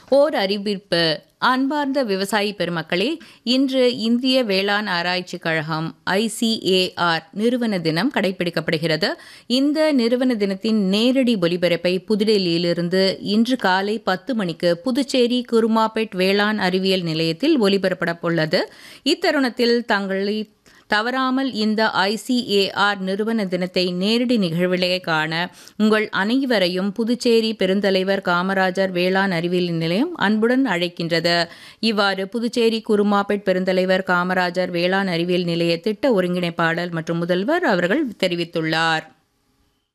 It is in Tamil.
ஓர் அறிவிப்பு அன்பார்ந்த விவசாயி பெருமக்களே இன்று இந்திய வேளாண் ஆராய்ச்சிக் கழகம் ஐசிஏஆர் நிறுவன தினம் கடைபிடிக்கப்படுகிறது இந்த நிறுவன தினத்தின் நேரடி ஒலிபரப்பை புதுடெல்லியிலிருந்து இன்று காலை பத்து மணிக்கு புதுச்சேரி குருமாபேட் வேளாண் அறிவியல் நிலையத்தில் ஒலிபரப்பட உள்ளது இத்தருணத்தில் தங்களை தவறாமல் இந்த ஐசிஏஆர் நிறுவன தினத்தை நேரடி நிகழ்விலே காண உங்கள் அனைவரையும் புதுச்சேரி பெருந்தலைவர் காமராஜர் வேளாண் அறிவியல் நிலையம் அன்புடன் அழைக்கின்றது இவ்வாறு புதுச்சேரி குருமாப்பேட் பெருந்தலைவர் காமராஜர் வேளாண் அறிவியல் நிலைய திட்ட ஒருங்கிணைப்பாளர் மற்றும் முதல்வர் அவர்கள் தெரிவித்துள்ளார்